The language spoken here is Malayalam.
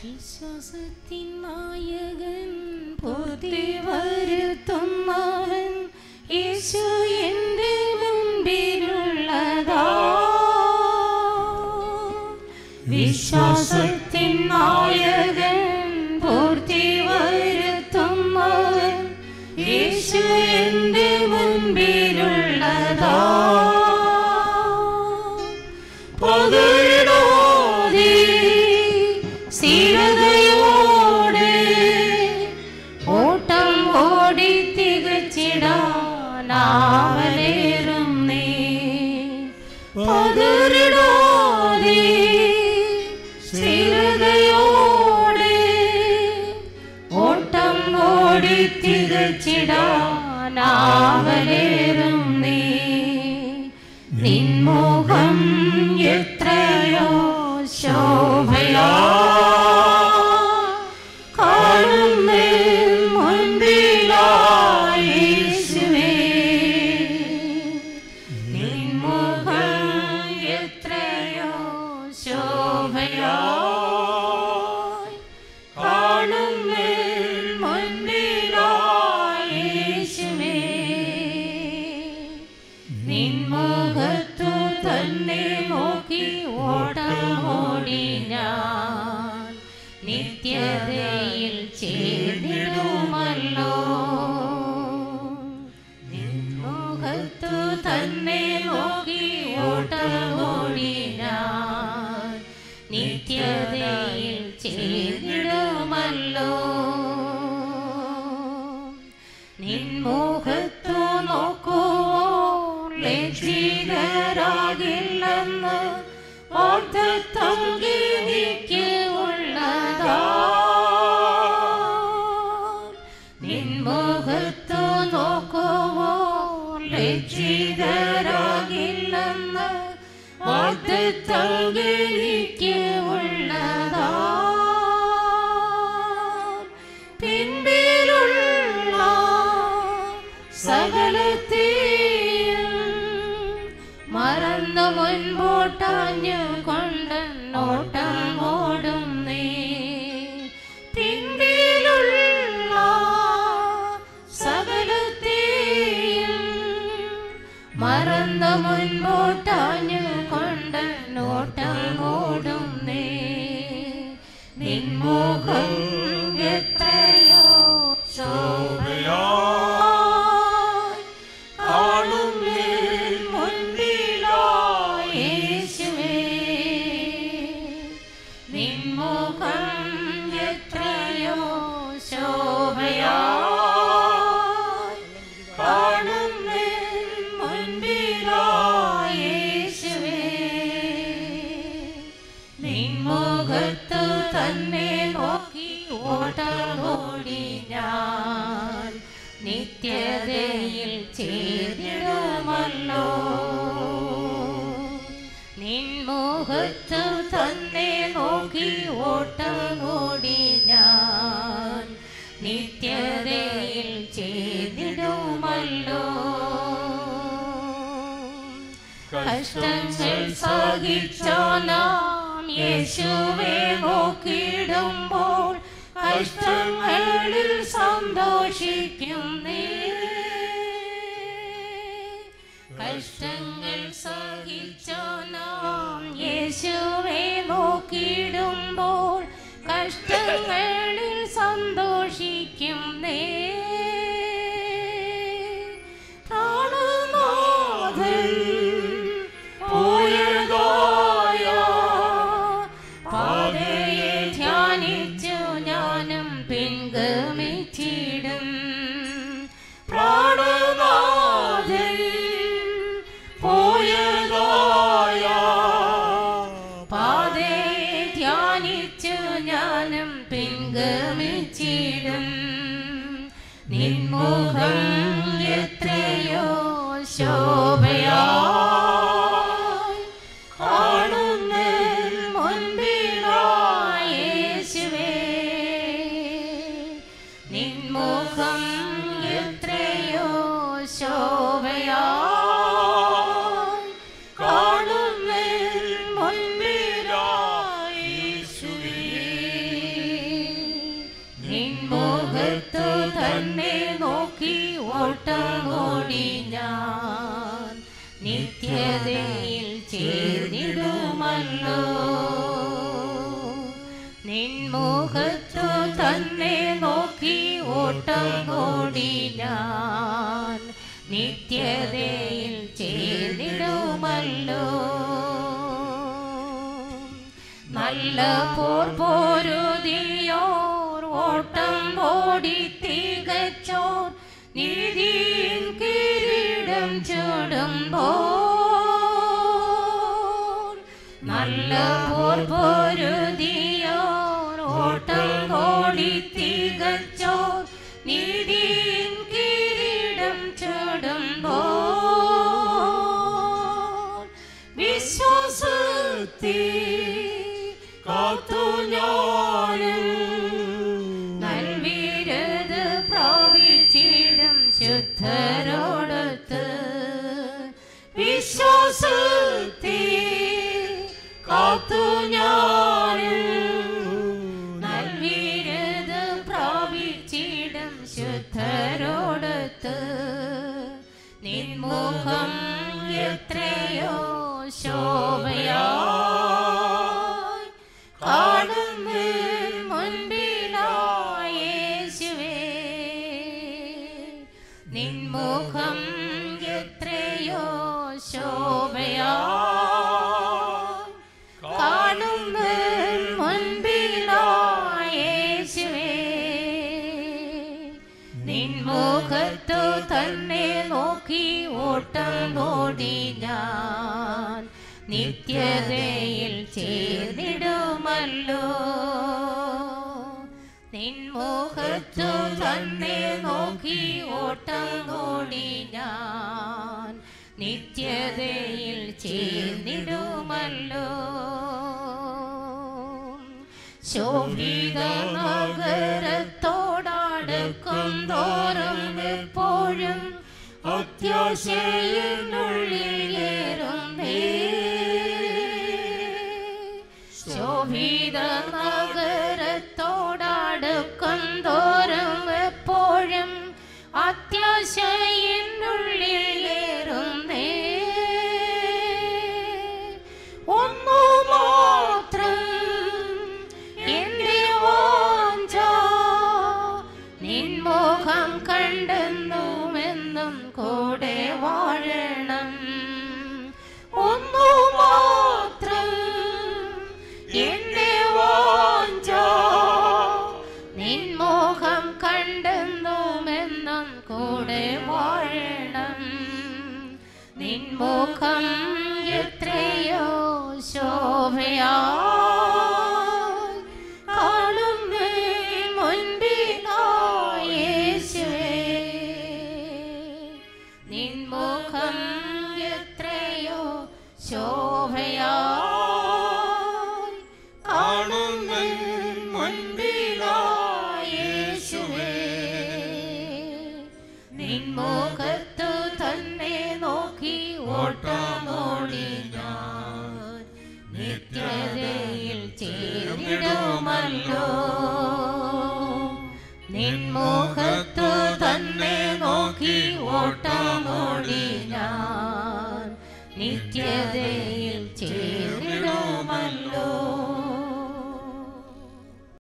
വിശ്വാസത്തിൻ നായകൻ പൂർത്തി വരുത്തുന്നവൻ യേശു എൻ്റെ മുൻപിലുള്ളതാ വിശ്വാസത്തിൻ നായകൻ പൂർത്തി വരുത്തുന്നവൻ യേശു എൻ്റെ മുൻപിലുള്ളതാ പകയിടാതെ സ്ഥിരതയോടെ ഓട്ടം ഓടി തികച്ചിടാനാവലേറും നീ പകരിടാതെ സ്ഥിരതയോടെ ഓട്ടം ഓടി തികച്ചിടാനാവലേറും നീ നിൻമുഖം എത്രയോ ശോഭയാ കാണുന്നേ മുൻപിലായി യേശുവേ. നിൻമുഖം എത്രയോ ശോഭയാ കാണുന്നേ മുൻപിലായി യേശുവേ. നിൻമുഖത്തു തന്നെ നോക്കി ഓട്ടമോടി ഞാൻ നിത്യതയിൽ ചേർന്നിടുമല്ലോ നിൻമുഖത്തു തന്നെ നോക്കി ഓട്ടമോടി ഞാൻ നിത്യതയിൽ ചേർന്നിടുമല്ലോ നിൻമുഖത്തു നോക്കുവോ ലജ്ജിതരാകില്ലെന്ന് ഓർത്തത്വം ഗീതിക്ക് ഉള്ളതാ നിൻമുഖത്തു നോക്കുവോ ലജ്ജിതരാകില്ലെന്ന് ഓർത്തത്വം ഗീതിക്ക് ഉള്ളതാ പിൻപിലുള്ള സകലത്തെയും മറന്നു മുൻപോട്ടാഞ്ഞു കൊണ്ട് നോട്ടം ഓടും നീ പിൻപിലുള്ള സകലത്തെയും മറന്നു മുൻപോട്ടാഞ്ഞു കൊണ്ട് നോട്ടം ഓടും നീ നിൻമുഖം എത്രയോ ശോഭയായി കാണുന്നേ മുൻപിലായി യേശുവേ. നിൻമുഖം എത്രയോ ശോഭയായി കാണുന്നേ മുൻപിലായി യേശുവേ. നിൻമുഖത്തു തന്നെ നോക്കി ഓട്ടമോടി ഞാൻ നിത്യതയിൽ ചേർന്നിടുമല്ലോ നിൻമുഖത്തു തന്നെ നോക്കി ഓട്ടമോടി ഞാൻ നിത്യതയിൽ ചേർന്നിടുമല്ലോ കഷ്ടങ്ങൾ സഹിച്ചോ നാം യേശുവെ നോക്കിയിടുമ്പോൾ കഷ്ടങ്ങളിൽ സന്തോഷിക്കും നീ കഷ്ടങ്ങൾ സഹിച്ചോ നാം യേശുവെ നോക്കിയിടുമ്പോൾ കഷ്ടങ്ങളിൽ സന്തോഷിക്കും നീ പ്രാണനാഥൻ പോയതായ പാതയെ ധ്യാനിച്ചു ഞാനും പിൻഗമിച്ചിടും പ്രാണനാഥൻ പോയതായ പാതയെ ധ്യാനിച്ചു ഞാനും പിൻഗമിച്ചിടും നിൻമുഖം എത്രയോ ശോഭയായി കാണുന്ന മുൻപിലായി യേശുവേ നിൻമുഖം എത്രയോ ശോഭയായി കാണുന്ന മുൻപിലായി യേശുവേ മുഖത്തു തന്നെ നോക്കി ഓട്ടം ഓടി ഞാൻ നിത്യതയിൽ ചേർന്നിടുമല്ലോ നിൻമുഖത്തു തന്നെ നോക്കി ഓട്ടം ഓടി ഞാൻ നിത്യതയിൽ ചേർന്നിടുമല്ലോ നല്ല പോർ പോരുതിയോർ ഓട്ടം ഓടി തികച്ചോർ നീതിയിൻ കിരീടം ചൂടുമ്പോൾ നല്ല പോർ പോരുതിയോർ ഓട്ടം ഓടി തികച്ചോർ നീതിയിൻ കിരീടം ചൂടുമ്പോൾ വിശ്വാസത്തെ കാത്തു ഞാനും നൽവിരത് പ്രാപിച്ചിടും ശുദ്ധരോടൊത്ത് വിശ്വാസത്തെ കാത്തു ഞാനും നൽവിരത് പ്രാപിച്ചിടും ശുദ്ധരോടൊത്ത് നിൻമുഖം എത്രയോ ശോഭയായി കാണുന്നു മുൻപിലായി യേശുവേ നിൻമുഖം എത്രയോ ശോഭയായി കാണുന്നു മുൻപിലായി യേശുവേ നിൻമുഖത്തു തന്നെ നോക്കി ഓട്ടം ഓടി ഞാൻ നിത്യതയിൽ ചേർന്നിടുമല്ലോ നിൻമുഖത്തു തന്നെ നോക്കി ഓട്ടം ഓടി ഞാൻ നിത്യതയിൽ ചേർന്നിടുമല്ലോ ശോഭിത നഗരത്തോടടുക്കും തോറും എപ്പോഴും അത്യാശയിനുള്ളിൽ ഏറുന്നേ ശോഭിത നഗരത്തോടടുക്കും തോറും എപ്പോഴും അത്യാശയിനുള്ളിൽ ഏറുന്നേ ഒന്നു മാത്രം എന്റെ വാഞ്ച നിൻമുഖം കണ്ടെന്നുമെന്നും കൂടെ വാഴണം ഒന്നു മാത്രം എന്റെ വാഞ്ച നിൻമുഖം കണ്ടെന്നുമെന്നും കൂടെ വാഴണം നിൻമുഖം എത്രയോ ശോഭയാ കാണുന്നേ മുൻപിലായി യേശുവേ നിൻമുഖം എത്രയോ ശോഭയാ കാണുന്നേ മുൻപിലായി യേശുവേ നിൻമുഖത്തു തന്നെ നോക്കി ഓട്ടമോടി ഞാൻ നിത്യതയിൽ ചേർന്നിടുമല്ലോ നിൻമുഖത്തു തന്നെ നോക്കി ഓട്ടമോടി ഞാൻ നിത്യതയിൽ